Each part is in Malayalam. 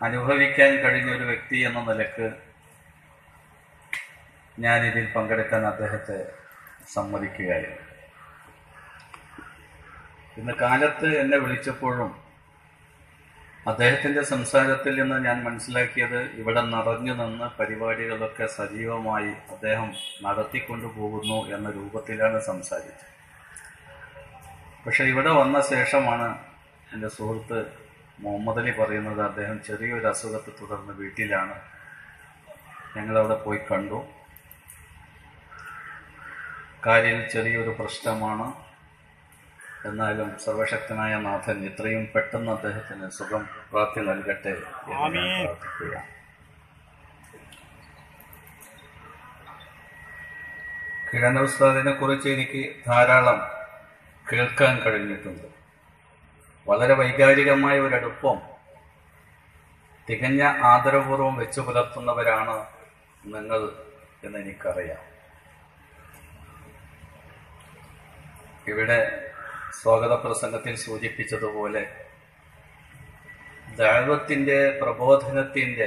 അനുഭവിക്കാൻ കഴിഞ്ഞ ഒരു വ്യക്തി എന്ന നിലക്ക് ഞാനിതിൽ പങ്കെടുക്കാൻ അദ്ദേഹത്തെ സമ്മതിക്കുകയായിരുന്നു ഇന്ന് കാലത്ത് എന്നെ വിളിച്ചപ്പോഴും അദ്ദേഹത്തിന്റെ സംസാരത്തിൽ നിന്ന് ഞാൻ മനസ്സിലാക്കിയത് ഇവിടെ നിറഞ്ഞു നിന്ന് പരിപാടികളൊക്കെ സജീവമായി അദ്ദേഹം നടത്തിക്കൊണ്ടു പോകുന്നു എന്ന രൂപത്തിലാണ് സംസാരിച്ചത് പക്ഷെ ഇവിടെ വന്ന ശേഷമാണ് എൻ്റെ സുഹൃത്ത് മുഹമ്മദ് അലി പറയുന്നത് അദ്ദേഹം ചെറിയൊരു അസുഖത്തെ തുടർന്ന് വീട്ടിലാണ് ഞങ്ങളവിടെ പോയി കണ്ടു കാര്യം ചെറിയൊരു പ്രശ്നമാണ് എന്നാലും സർവശക്തനായ നാഥൻ എത്രയും പെട്ടെന്ന് അദ്ദേഹത്തിന് സുഖം പ്രാപ്തി നൽകട്ടെ എന്ന് ഞാൻ പ്രാർത്ഥിക്കുകയാണ് കിഴന ഉസ്താദിനെ കുറിച്ച് എനിക്ക് ധാരാളം കേൾക്കാൻ കഴിഞ്ഞിട്ടുണ്ട് വളരെ വൈകാരികമായ ഒരടുപ്പം തികഞ്ഞ ആദരപൂർവ്വം വെച്ചു പുലർത്തുന്നവരാണ് നിങ്ങൾ എന്ന് എനിക്കറിയാം ഇവിടെ സ്വാഗത പ്രസംഗത്തിൽ സൂചിപ്പിച്ചതുപോലെ ദൈവത്തിന്റെ പ്രബോധനത്തിന്റെ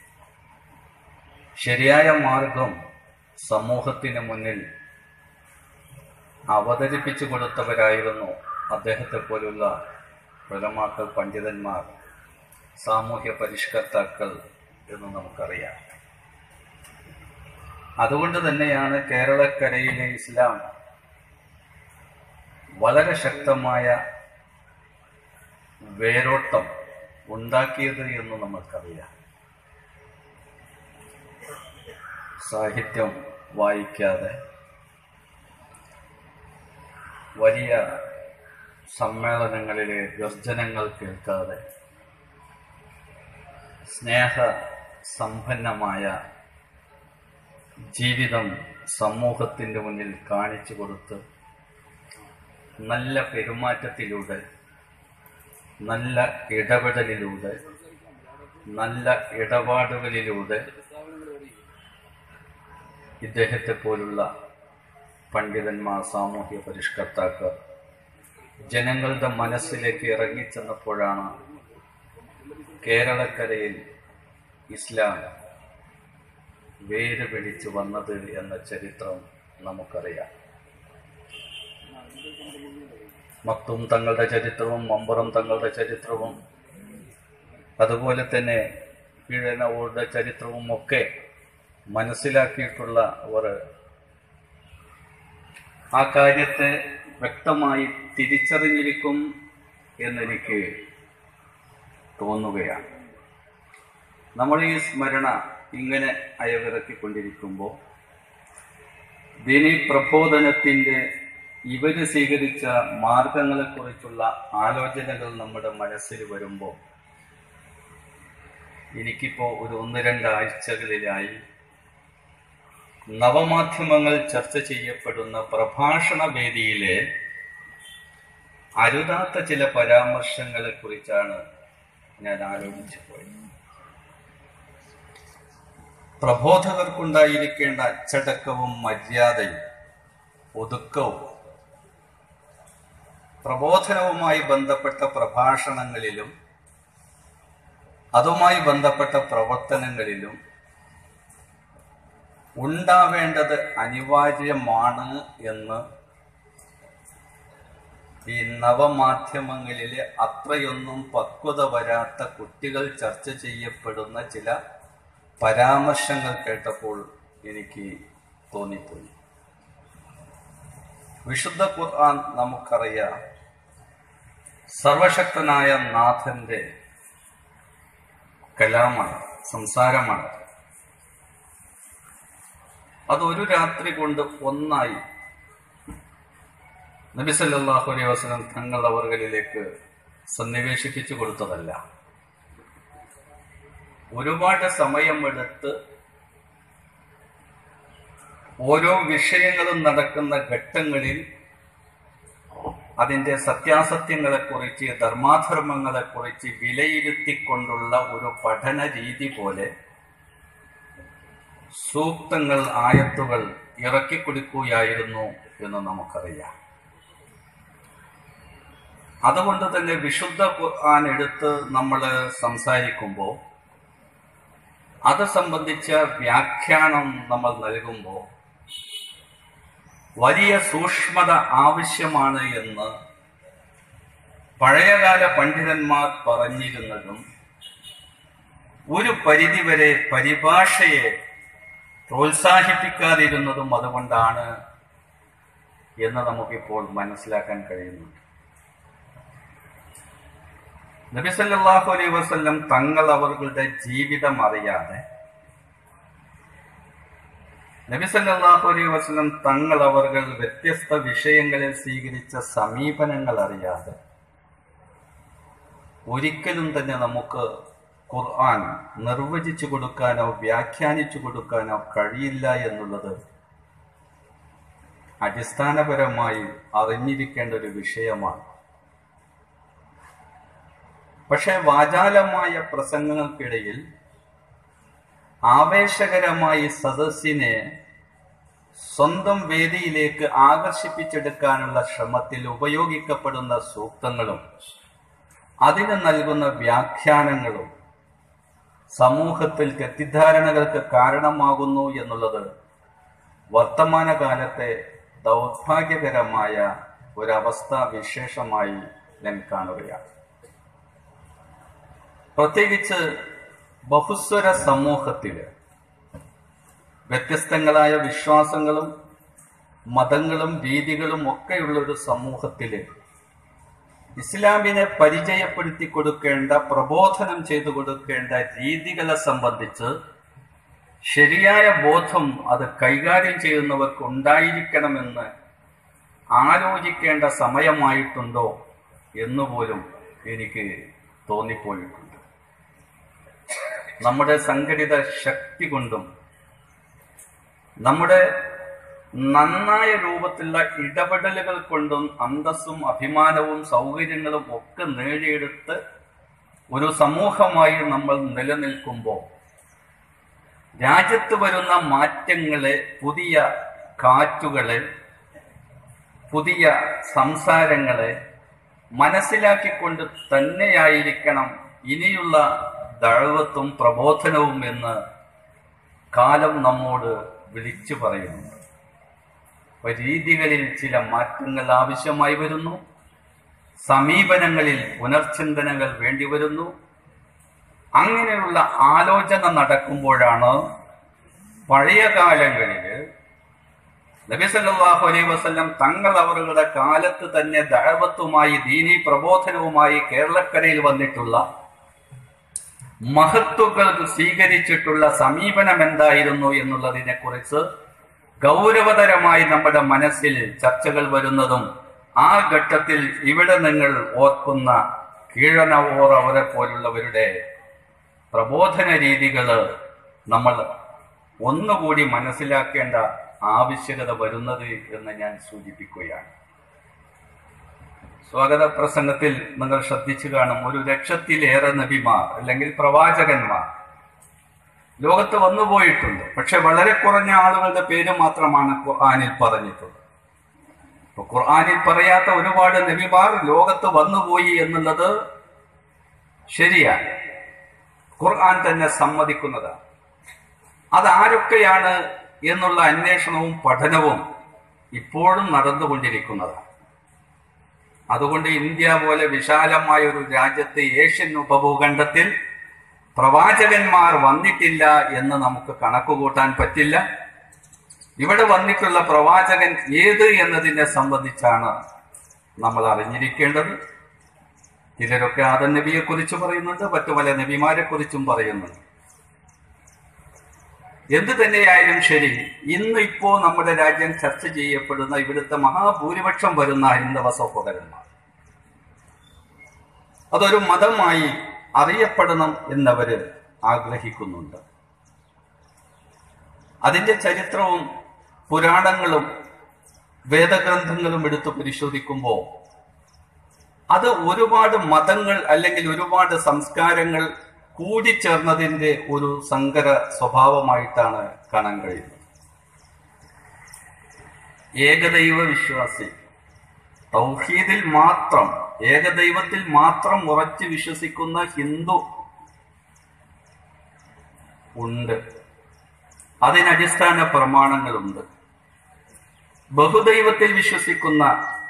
ശരിയായ മാർഗം സമൂഹത്തിന് മുന്നിൽ അവതരിപ്പിച്ചു കൊടുത്തവരായിരുന്നു അദ്ദേഹത്തെ പോലുള്ള പ്രലമാക്കൾ പണ്ഡിതന്മാർ സാമൂഹ്യ പരിഷ്കർത്താക്കൾ എന്ന് നമുക്കറിയാം അതുകൊണ്ട് തന്നെയാണ് കേരളക്കരയിലെ ഇസ്ലാം വളരെ ശക്തമായ വേരോട്ടം ഉണ്ടാക്കിയത് എന്ന് നമുക്കറിയാം സാഹിത്യം വായിക്കാതെ വലിയ സമ്മേളനങ്ങളിലെ ഗർജനങ്ങൾ കേൾക്കാതെ സ്നേഹ സമ്പന്നമായ ജീവിതം സമൂഹത്തിന്റെ മുന്നിൽ കാണിച്ചു കൊടുത്ത് നല്ല പെരുമാറ്റത്തിലൂടെ നല്ല ഇടപെടലിലൂടെ നല്ല ഇടപാടുകളിലൂടെ ഇദ്ദേഹത്തെ പോലുള്ള പണ്ഡിതന്മാർ സാമൂഹ്യ പരിഷ്കർത്താക്കൾ ജനങ്ങളുടെ മനസ്സിലേക്ക് ഇറങ്ങിച്ചെന്നപ്പോഴാണ് കേരളക്കരയിൽ ഇസ്ലാം വേര് പിടിച്ചു വന്നത് എന്ന ചരിത്രം നമുക്കറിയാം മക്തും തങ്ങളുടെ ചരിത്രവും മമ്പുറം തങ്ങളുടെ ചരിത്രവും അതുപോലെ തന്നെ കീഴനവരുടെ ചരിത്രവും ഒക്കെ മനസ്സിലാക്കിയിട്ടുള്ള അവർ ആ കാര്യത്തെ വ്യക്തമായി തിരിച്ചറിഞ്ഞിരിക്കും എന്നെനിക്ക് തോന്നുകയാണ് നമ്മൾ ഈ സ്മരണ ഇങ്ങനെ അയവിറക്കിക്കൊണ്ടിരിക്കുമ്പോൾ ദിനി പ്രബോധനത്തിന്റെ ഇവര് സ്വീകരിച്ച മാർഗങ്ങളെക്കുറിച്ചുള്ള ആലോചനകൾ നമ്മുടെ മനസ്സിൽ വരുമ്പോൾ എനിക്കിപ്പോ ഒരു ഒന്ന് രണ്ടാഴ്ചകളിലായി നവമാധ്യമങ്ങൾ ചർച്ച ചെയ്യപ്പെടുന്ന പ്രഭാഷണ വേദിയിലെ അരുതാത്ത ചില പരാമർശങ്ങളെ കുറിച്ചാണ് ഞാൻ ആലോചിച്ചു പോയത് പ്രബോധകർക്കുണ്ടായിരിക്കേണ്ട അച്ചടക്കവും മര്യാദയും ഒതുക്കവും പ്രബോധനവുമായി ബന്ധപ്പെട്ട പ്രഭാഷണങ്ങളിലും അതുമായി ബന്ധപ്പെട്ട പ്രവർത്തനങ്ങളിലും ഉണ്ടാവേണ്ടത് അനിവാര്യമാണ് എന്ന് ഈ നവമാധ്യമങ്ങളിലെ അത്രയൊന്നും പക്വത വരാത്ത കുട്ടികൾ ചർച്ച ചെയ്യപ്പെടുന്ന ചില പരാമർശങ്ങൾ കേട്ടപ്പോൾ എനിക്ക് തോന്നിപ്പോയി വിശുദ്ധ ഖുർആൻ നമുക്കറിയാം സർവശക്തനായ നാഥന്റെ കലാമാണ് സംസാരമാണ് അത് ഒരു രാത്രി കൊണ്ട് ഒന്നായി നബി സല്ലല്ലാഹു അലൈഹി വസല്ലം തങ്ങൾ അവർകളിലേക്ക് സന്നിവേശിപ്പിച്ചു കൊടുത്തതല്ല ഒരുപാട് സമയമെടുത്ത് ഓരോ വിഷയങ്ങളും നടക്കുന്ന ഘട്ടങ്ങളിൽ അതിന്റെ സത്യാസത്യങ്ങളെക്കുറിച്ച് ധർമാധർമ്മങ്ങളെക്കുറിച്ച് വിലയിരുത്തിക്കൊണ്ടുള്ള ഒരു പഠന രീതി പോലെ സൂക്തങ്ങൾ ആയത്തുകൾ ഇറക്കിക്കൊടുക്കുകയായിരുന്നു എന്ന് നമുക്കറിയാം അതുകൊണ്ട് തന്നെ വിശുദ്ധ ഖുർആൻ എടുത്ത് നമ്മൾ സംസാരിക്കുമ്പോൾ അത് സംബന്ധിച്ച വ്യാഖ്യാനം നമ്മൾ നൽകുമ്പോൾ വലിയ സൂക്ഷ്മത ആവശ്യമാണ് എന്ന് പഴയകാല പണ്ഡിതന്മാർ പറഞ്ഞിരുന്നതും ഒരു പരിധിവരെ പരിഭാഷയെ പ്രോത്സാഹിപ്പിക്കാതിരുന്നതും അതുകൊണ്ടാണ് എന്ന് നമുക്കിപ്പോൾ മനസ്സിലാക്കാൻ കഴിയുന്നുണ്ട് നബി സല്ലല്ലാഹു അലൈഹി വസല്ലം തങ്ങൾ അവരുടെ ജീവിതം അറിയാതെ നബി സല്ലല്ലാഹു അലൈഹി വസല്ലം തങ്ങൾ അവർ വ്യത്യസ്ത വിഷയങ്ങളിൽ സ്വീകരിച്ച സമീപനങ്ങൾ അറിയാതെ ഒരിക്കലും തന്നെ നമുക്ക് ഖുർആൻ നിർവചിച്ചു കൊടുക്കാനോ വ്യാഖ്യാനിച്ചു കൊടുക്കാനോ കഴിയില്ല എന്നുള്ളത് അടിസ്ഥാനപരമായി അറിഞ്ഞിരിക്കേണ്ട ഒരു വിഷയമാണ് പക്ഷെ വാചാലമായ പ്രസംഗങ്ങൾക്കിടയിൽ ആവേശകരമായി സദസ്സിനെ സ്വന്തം വേദിയിലേക്ക് ആകർഷിപ്പിച്ചെടുക്കാനുള്ള ശ്രമത്തിൽ ഉപയോഗിക്കപ്പെടുന്ന സൂക്തങ്ങളും അതിന് നൽകുന്ന വ്യാഖ്യാനങ്ങളും സമൂഹത്തിൽ തെറ്റിദ്ധാരണകൾക്ക് കാരണമാകുന്നു എന്നുള്ളത് വർത്തമാനകാലത്തെ ദൗർഭാഗ്യകരമായ ഒരവസ്ഥ വിശേഷമായി ഞാൻ കാണുകയാണ് പ്രത്യേകിച്ച് ബഹുസ്വര സമൂഹത്തില് വ്യത്യസ്തങ്ങളായ വിശ്വാസങ്ങളും മതങ്ങളും രീതികളും ഒക്കെയുള്ള ഒരു സമൂഹത്തില് ഇസ്ലാമിനെ പരിചയപ്പെടുത്തി കൊടുക്കേണ്ട പ്രബോധനം ചെയ്തു കൊടുക്കേണ്ട രീതികളെ സംബന്ധിച്ച് ശരിയായ ബോധം അത് കൈകാര്യം ചെയ്യുന്നവർക്ക് ഉണ്ടായിരിക്കണമെന്ന് ആലോചിക്കേണ്ട സമയമായിട്ടുണ്ടോ എന്നുപോലും എനിക്ക് തോന്നിപ്പോയിട്ടുണ്ട് നമ്മുടെ സംഘടിത ശക്തി കൊണ്ടും നമ്മുടെ നന്നായ രൂപത്തിലുള്ള ഇടപെടലുകൾ കൊണ്ടും അന്തസ്സും അഭിമാനവും സൗകര്യങ്ങളും ഒക്കെ നേടിയെടുത്ത് ഒരു സമൂഹമായി നമ്മൾ നിലനിൽക്കുമ്പോൾ രാജ്യത്ത് വരുന്ന മാറ്റങ്ങളെ പുതിയ കാറ്റുകളെ പുതിയ സംസാരങ്ങളെ മനസ്സിലാക്കിക്കൊണ്ട് തന്നെയായിരിക്കണം ഇനിയുള്ള ദഴവത്തും പ്രബോധനവും എന്ന് കാലം നമ്മോട് വിളിച്ചു പറയുന്നുണ്ട് അപ്പൊ രീതികളിൽ ചില മാറ്റങ്ങൾ ആവശ്യമായി വരുന്നു സമീപനങ്ങളിൽ പുനർചിന്തനകൾ വേണ്ടിവരുന്നു അങ്ങനെയുള്ള ആലോചന നടക്കുമ്പോഴാണ് പഴയ കാലങ്ങളിൽ നബി സല്ലല്ലാഹു അലൈഹി വസല്ലം തങ്ങൾ അവരുടെ കാലത്ത് തന്നെ ദഴവത്തുമായി ദീനി പ്രബോധനവുമായി കേരളക്കരയിൽ വന്നിട്ടുള്ള മഹത്വങ്ങൾ സ്വീകരിച്ചിട്ടുള്ള സമീപനം എന്തായിരുന്നു എന്നുള്ളതിനെ കുറിച്ച് ഗൗരവതരമായി നമ്മുടെ മനസ്സിൽ ചർച്ചകൾ വരുന്നതും ആ ഘട്ടത്തിൽ ഇവിടെ നിങ്ങൾ ഓർക്കുന്ന കീഴനവോർ അവരെ പോലുള്ളവരുടെ പ്രബോധന രീതികൾ നമ്മൾ ഒന്നുകൂടി മനസ്സിലാക്കേണ്ട ആവശ്യകത വരുന്നത് എന്ന് ഞാൻ സൂചിപ്പിക്കുകയാണ് സ്വാഗത പ്രസംഗത്തിൽ നിങ്ങൾ ശ്രദ്ധിച്ചു കാണും ഒരു ലക്ഷത്തിലേറെ നബിമാർ അല്ലെങ്കിൽ പ്രവാചകന്മാർ ലോകത്ത് വന്നുപോയിട്ടുണ്ട് പക്ഷെ വളരെ കുറഞ്ഞ ആളുകളുടെ പേര് മാത്രമാണ് ഖുർആാനിൽ പറഞ്ഞിട്ടുള്ളത് ഇപ്പൊ ഖുർആാനിൽ പറയാത്ത ഒരുപാട് നബിമാർ ലോകത്ത് വന്നുപോയി എന്നുള്ളത് ശരിയാണ് ഖുർആൻ തന്നെ സമ്മതിക്കുന്നതാണ് അതാരൊക്കെയാണ് എന്നുള്ള അന്വേഷണവും പഠനവും ഇപ്പോഴും നടന്നുകൊണ്ടിരിക്കുന്നതാണ് അതുകൊണ്ട് ഇന്ത്യ പോലെ വിശാലമായ ഒരു രാജ്യത്ത് ഏഷ്യൻ ഉപഭൂഖണ്ഡത്തിൽ പ്രവാചകന്മാർ വന്നിട്ടില്ല എന്ന് നമുക്ക് കണക്കുകൂട്ടാൻ പറ്റില്ല ഇവിടെ വന്നിട്ടുള്ള പ്രവാചകൻ ഏത് എന്നതിനെ സംബന്ധിച്ചാണ് നമ്മൾ അറിഞ്ഞിരിക്കേണ്ടത് ചിലരൊക്കെ ആദം നബിയെ കുറിച്ച് പറയുന്നുണ്ട് മറ്റു പല നബിമാരെ കുറിച്ചും പറയുന്നുണ്ട് എന്ത് തന്നെയായാലും ശരി ഇന്ന് ഇപ്പോ നമ്മുടെ രാജ്യം ചർച്ച ചെയ്യപ്പെടുന്ന ഇവിടുത്തെ മഹാഭൂരിപക്ഷം വരുന്ന ഹൈന്ദവ സഹോദരന്മാർ അതൊരു മതമായി അറിയപ്പെടണം എന്നവര് ആഗ്രഹിക്കുന്നുണ്ട് അതിന്റെ ചരിത്രവും പുരാണങ്ങളും വേദഗ്രന്ഥങ്ങളും എടുത്ത് പരിശോധിക്കുമ്പോൾ അത് ഒരുപാട് മതങ്ങൾ അല്ലെങ്കിൽ ഒരുപാട് സംസ്കാരങ്ങൾ കൂടിച്ചേർന്നതിന്റെ ഒരു സങ്കര സ്വഭാവമായിട്ടാണ് കാണാൻ കഴിയുന്നത് ഏകദൈവ വിശ്വാസി തൗഹീദിൽ മാത്രം ഏകദൈവത്തിൽ മാത്രം ഉറച്ചു വിശ്വസിക്കുന്ന ഹിന്ദു ഉണ്ട് അതിനടിസ്ഥാന പ്രമാണങ്ങളുണ്ട് ബഹുദൈവത്തിൽ വിശ്വസിക്കുന്ന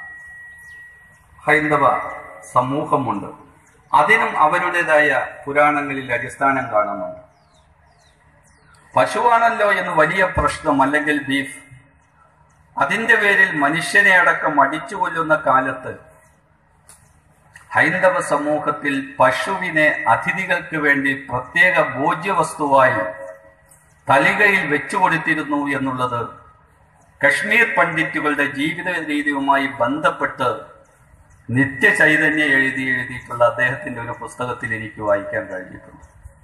ഹൈന്ദവ സമൂഹമുണ്ട് അതിനും അവരുടേതായ പുരാണങ്ങളിൽ അടിസ്ഥാനം കാണുന്നുണ്ട് പശുവാണല്ലോ എന്ന് വലിയ പ്രശ്നം അല്ലെങ്കിൽ ബീഫ് അതിന്റെ പേരിൽ മനുഷ്യനെ അടക്കം അടിച്ചു കൊല്ലുന്ന കാലത്ത് ഹൈന്ദവ സമൂഹത്തിൽ പശുവിനെ അതിഥികൾക്ക് വേണ്ടി പ്രത്യേക ഭോജ്യവസ്തുവായി തലികയിൽ വെച്ചുകൊടുത്തിരുന്നു എന്നുള്ളത് കശ്മീർ പണ്ഡിറ്റുകളുടെ ജീവിത രീതിയുമായി ബന്ധപ്പെട്ട് നിത്യചൈതന്യം എഴുതി എഴുതിയിട്ടുള്ള അദ്ദേഹത്തിന്റെ ഒരു പുസ്തകത്തിൽ എനിക്ക് വായിക്കാൻ കഴിഞ്ഞിട്ടുണ്ട്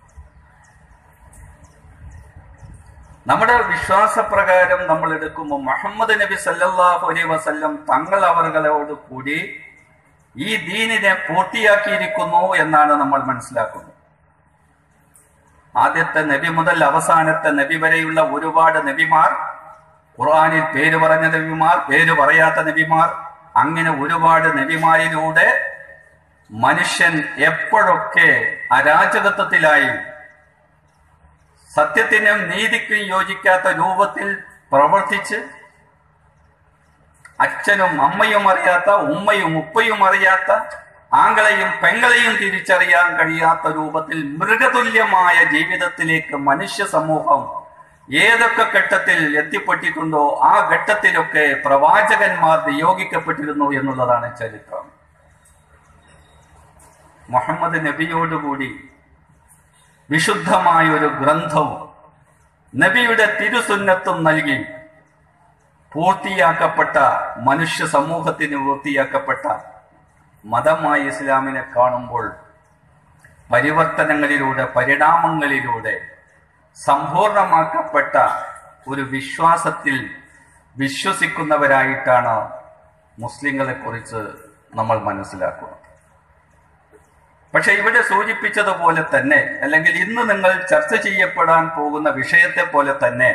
നമ്മുടെ വിശ്വാസപ്രകാരം നമ്മൾ എടുക്കുമ്പോൾ മുഹമ്മദ് നബി സല്ലല്ലാഹു അലൈഹി വസല്ലം തങ്ങൾ അവர்களോട് കൂടി ഈ ദീനിനെ പൂർത്തിയാക്കിയിരിക്കുന്നു എന്നാണ് നമ്മൾ മനസ്സിലാക്കുന്നത് ആദ്യത്തെ നബി മുതൽ അവസാനത്തെ നബി വരെയുള്ള ഒരുപാട് നബിമാർ ഖുർആനിൽ പേര് പറഞ്ഞ നബിമാർ പേര് പറയാത്ത നബിമാർ അങ്ങനെ ഒരുപാട് നബിമാരിലൂടെ മനുഷ്യൻ എപ്പോഴൊക്കെ അരാജകത്വത്തിലായി സത്യത്തിനും നീതിക്കും യോജിക്കാത്ത രൂപത്തിൽ പ്രവർത്തിച്ച് അച്ഛനും അമ്മയും അറിയാത്ത ഉമ്മയും ഉപ്പയും അറിയാത്ത ആങ്ങളെയും പെങ്ങളെയും തിരിച്ചറിയാൻ കഴിയാത്ത രൂപത്തിൽ മൃഗതുല്യമായ ജീവിതത്തിലേക്ക് മനുഷ്യ സമൂഹം ഏതൊക്കെ ഘട്ടത്തിൽ എത്തിപ്പെട്ടിട്ടുണ്ടോ ആ ഘട്ടത്തിലൊക്കെ പ്രവാചകന്മാർ നിയോഗിക്കപ്പെട്ടിരുന്നു എന്നുള്ളതാണ് ചരിത്രം മുഹമ്മദ് നബിയോടുകൂടി വിശുദ്ധമായ ഒരു ഗ്രന്ഥവും നബിയുടെ തിരുസുന്നത്തും നൽകി പൂർത്തിയാക്കപ്പെട്ട മനുഷ്യ സമൂഹത്തിന് പൂർത്തിയാക്കപ്പെട്ട മതമായ ഇസ്ലാമിനെ കാണുമ്പോൾ പരിവർത്തനങ്ങളിലൂടെ പരിണാമങ്ങളിലൂടെ സമ്പൂർണമാക്കപ്പെട്ട ഒരു വിശ്വാസത്തിൽ വിശ്വസിക്കുന്നവരായിട്ടാണ് മുസ്ലിങ്ങളെ കുറിച്ച് നമ്മൾ മനസ്സിലാക്കുന്നത് പക്ഷെ ഇവിടെ സൂചിപ്പിച്ചതുപോലെ തന്നെ അല്ലെങ്കിൽ ഇന്ന് നിങ്ങൾ ചർച്ച ചെയ്യപ്പെടാൻ പോകുന്ന വിഷയത്തെ പോലെ തന്നെ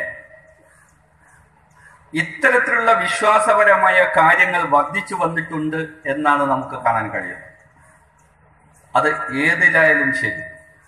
ഇത്തരത്തിലുള്ള വിശ്വാസപരമായ കാര്യങ്ങൾ വർദ്ധിച്ചു വന്നിട്ടുണ്ട് എന്നാണ് നമുക്ക് കാണാൻ കഴിയുന്നത് അത് ഏതിലായാലും ശരി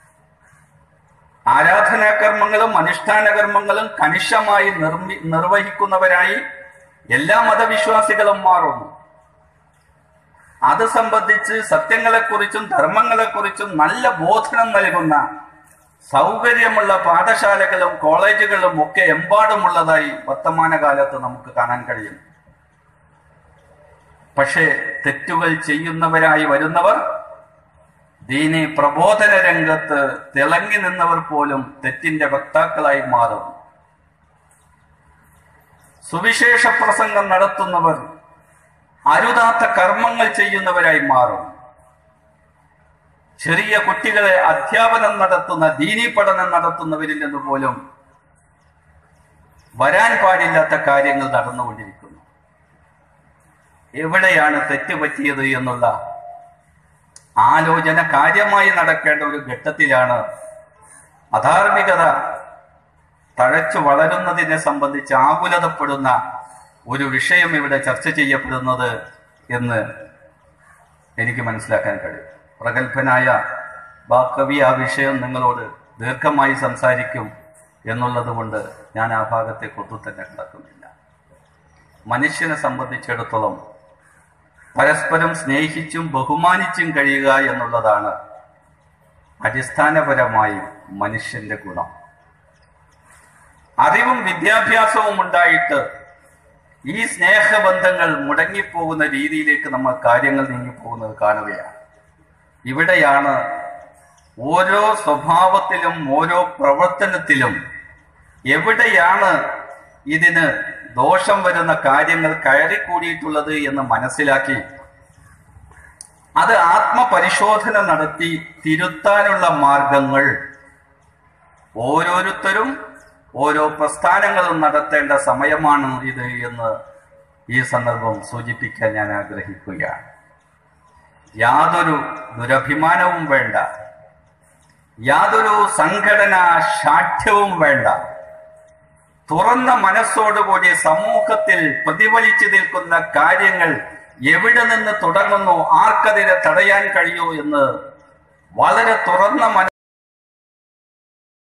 ആരാധനാകർമ്മങ്ങളും അനുഷ്ഠാന കർമ്മങ്ങളും കണിശമായി നിർമ്മി നിർവഹിക്കുന്നവരായി എല്ലാ മതവിശ്വാസികളും മാറുന്നു അത് സംബന്ധിച്ച് സത്യങ്ങളെക്കുറിച്ചും ധർമ്മങ്ങളെക്കുറിച്ചും നല്ല ബോധനം നൽകുന്ന സൗകര്യമുള്ള പാഠശാലകളും കോളേജുകളും ഒക്കെ എമ്പാടുമുള്ളതായി വർത്തമാനകാലത്ത് നമുക്ക് കാണാൻ കഴിയും പക്ഷേ തെറ്റുകൾ ചെയ്യുന്നവരായി വരുന്നവർ ദീനി പ്രബോധന രംഗത്ത് തിളങ്ങി നിന്നവർ പോലും തെറ്റിന്റെ വക്താക്കളായി മാറും സുവിശേഷ പ്രസംഗം നടത്തുന്നവർ അരുതാത്ത കർമ്മങ്ങൾ ചെയ്യുന്നവരായി മാറും ചെറിയ കുട്ടികളെ അധ്യാപനം നടത്തുന്ന ദീനി പഠനം നടത്തുന്നവരിൽ നിന്ന് പോലും വരാൻ പാടില്ലാത്ത കാര്യങ്ങൾ നടന്നുകൊണ്ടിരിക്കുന്നു എവിടെയാണ് തെറ്റുപറ്റിയത് എന്നുള്ള ആലോചന കാര്യമായി നടക്കേണ്ട ഒരു ഘട്ടത്തിലാണ് അധാർമികത തഴച്ചു വളരുന്നതിനെ സംബന്ധിച്ച് ആകുലതപ്പെടുന്ന ഒരു വിഷയം ഇവിടെ ചർച്ച ചെയ്യപ്പെടുന്നത് എന്ന് എനിക്ക് മനസ്സിലാക്കാൻ കഴിയും പ്രഗത്ഭനായ ബാക്കവി ആ വിഷയം നിങ്ങളോട് ദീർഘമായി സംസാരിക്കും എന്നുള്ളത് കൊണ്ട് ഞാൻ ആ ഭാഗത്തെ കൊത്തു തന്നെ കിടക്കുന്നില്ല മനുഷ്യനെ സംബന്ധിച്ചിടത്തോളം പരസ്പരം സ്നേഹിച്ചും ബഹുമാനിച്ചും കഴിയുക എന്നുള്ളതാണ് അടിസ്ഥാനപരമായി മനുഷ്യന്റെ ഗുണം അറിവും വിദ്യാഭ്യാസവും ഉണ്ടായിട്ട് ഈ സ്നേഹബന്ധങ്ങൾ മുടങ്ങിപ്പോകുന്ന രീതിയിലേക്ക് നമ്മൾ കാര്യങ്ങൾ നീങ്ങിപ്പോകുന്നത് കാണുകയാണ് ഇവിടെയാണ് ഓരോ സ്വഭാവത്തിലും ഓരോ പ്രവർത്തനത്തിലും എവിടെയാണ് ഇതിന് ദോഷം വരുന്ന കാര്യങ്ങൾ കയറിക്കൂടിയിട്ടുള്ളത് എന്ന് മനസ്സിലാക്കി അത് ആത്മപരിശോധന നടത്തി തിരുത്താനുള്ള മാർഗങ്ങൾ ഓരോരുത്തരും ഓരോ പ്രസ്ഥാനങ്ങളും നടത്തേണ്ട സമയമാണ് ഇത് എന്ന് ഈ സന്ദർഭം സൂചിപ്പിക്കാൻ ഞാൻ ആഗ്രഹിക്കുകയാണ് യാതൊരു ദുരഭിമാനവും വേണ്ട യാതൊരു സംഘടനാ ശാഠ്യവും വേണ്ട തുറന്ന മനസ്സോടുകൂടി സമൂഹത്തിൽ പ്രതിഫലിച്ചു നിൽക്കുന്ന കാര്യങ്ങൾ എവിടെ നിന്ന് തുടങ്ങുന്നു ആർക്കതിനെ തടയാൻ കഴിയൂ എന്ന് വളരെ തുറന്ന മന